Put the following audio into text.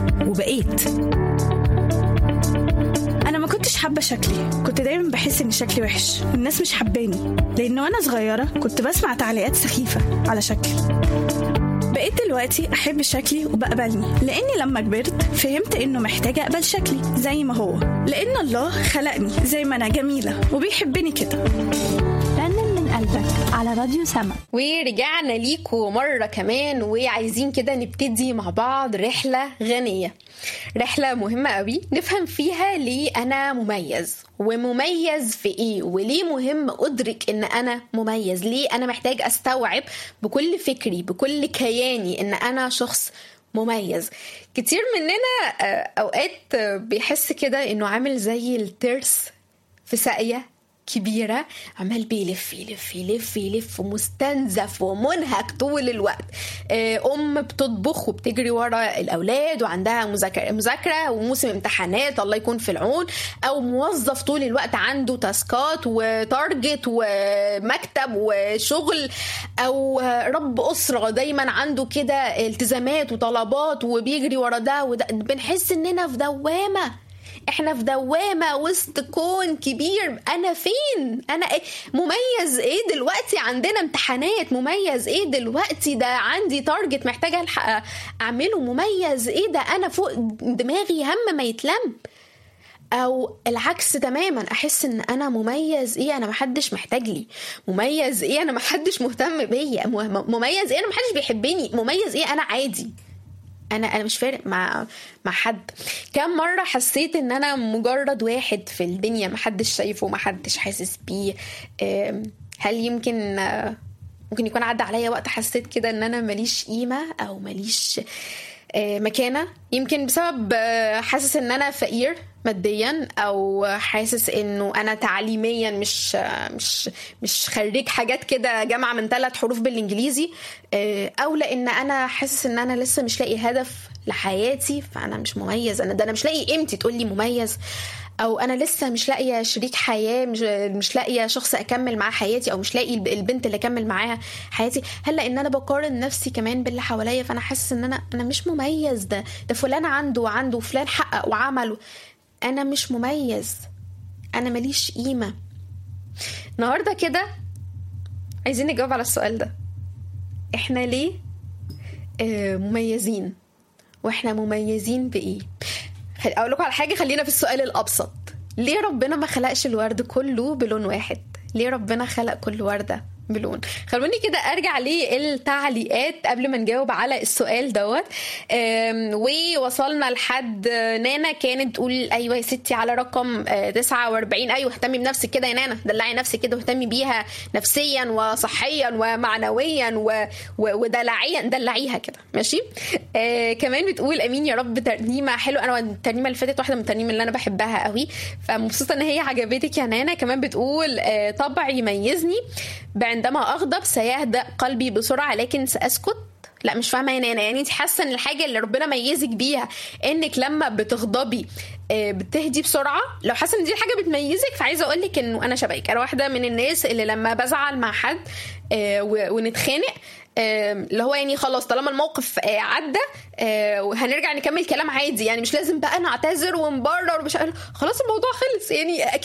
وبقيت انا ما كنتش حابه شكلي كنت دايما بحس ان شكلي وحش والناس مش حباني لان وانا صغيره كنت بسمع تعليقات سخيفه على شكلي بقيت دلوقتي احب شكلي وبقبلني لاني لما كبرت فهمت انه محتاجه اقبل شكلي زي ما هو لان الله خلقني زي ما انا جميله وبيحبني كده رنن من قلبك على راديو سما ورجعنا ليكوا مرة كمان وعايزين كده نبتدي مع بعض رحلة غنية رحلة مهمة قوي نفهم فيها ليه أنا مميز ومميز في إيه وليه مهم أدرك إن أنا مميز ليه أنا محتاج أستوعب بكل فكري بكل كياني إن أنا شخص مميز كتير مننا آه، أوقات آه، بيحس كده إنه عامل زي الترس في ساقية كبيرة عمال بيلف يلف يلف يلف مستنزف ومنهك طول الوقت آه، أم بتطبخ وبتجري ورا الأولاد وعندها مذاكرة مذاكرة وموسم امتحانات الله يكون في العون أو موظف طول الوقت عنده تاسكات وتارجت ومكتب وشغل أو رب أسرة دايما عنده كده التزامات وطلبات وبيجري ورا ده وده بنحس إننا في دوامة احنا في دوامه وسط كون كبير انا فين انا إيه؟ مميز ايه دلوقتي عندنا امتحانات مميز ايه دلوقتي ده عندي تارجت محتاجه الحق اعمله مميز ايه ده انا فوق دماغي هم ما يتلم او العكس تماما احس ان انا مميز ايه انا محدش محتاج لي مميز ايه انا محدش مهتم بيا م- مميز ايه انا محدش بيحبني مميز ايه انا عادي انا انا مش فارق مع مع حد كم مره حسيت ان انا مجرد واحد في الدنيا محدش شايفه محدش حاسس بيه أم، هل يمكن آه، ممكن يكون عدى عليا وقت حسيت كده ان انا ماليش قيمه او ماليش آه، مكانه يمكن بسبب آه، حاسس ان انا فقير ماديا او حاسس انه انا تعليميا مش آه، مش مش خريج حاجات كده جامعه من ثلاث حروف بالانجليزي آه، او لان انا حاسس ان انا لسه مش لاقي هدف لحياتي فانا مش مميز انا ده انا مش لاقي قيمتي تقول لي مميز او انا لسه مش لاقيه شريك حياه مش مش لاقيه شخص اكمل معاه حياتي او مش لاقي الب- البنت اللي اكمل معاها حياتي هل لان انا بقارن نفسي كمان باللي حواليا فانا حاسس ان انا انا مش مميز ده ده فلان عنده وعنده وفلان حقق وعمل انا مش مميز انا ماليش قيمه النهارده كده عايزين نجاوب على السؤال ده احنا ليه آه، مميزين واحنا مميزين بايه خل- اقول لكم على حاجه خلينا في السؤال الابسط ليه ربنا ما خلقش الورد كله بلون واحد ليه ربنا خلق كل ورده بلون خلوني كده ارجع للتعليقات قبل ما نجاوب على السؤال دوت أم، ووصلنا لحد نانا كانت تقول ايوه يا ستي على رقم آه، 49 ايوه اهتمي بنفسك كده يا نانا دلعي نفسك كده واهتمي بيها نفسيا وصحيا ومعنويا و... و... ودلعيا دلعيها كده ماشي آه كمان بتقول امين يا رب ترنيمه حلوه انا الترنيمه اللي فاتت واحده من الترنيم اللي انا بحبها قوي فمبسوطه ان هي عجبتك يا نانا كمان بتقول آه طبع يميزني عندما اغضب سيهدأ قلبي بسرعه لكن ساسكت لا مش فاهمه يا نانا يعني انت حاسه ان الحاجه اللي ربنا ميزك بيها انك لما بتغضبي آه، بتهدي بسرعه لو حاسه ان دي حاجه بتميزك فعايزه اقول لك انه انا شبهك انا واحده من الناس اللي لما بزعل مع حد آه، و- ونتخانق آه، اللي هو يعني خلاص طالما الموقف آه، عدى آه، وهنرجع نكمل كلام عادي يعني مش لازم بقى نعتذر ونبرر ومش عارف- خلاص الموضوع خلص يعني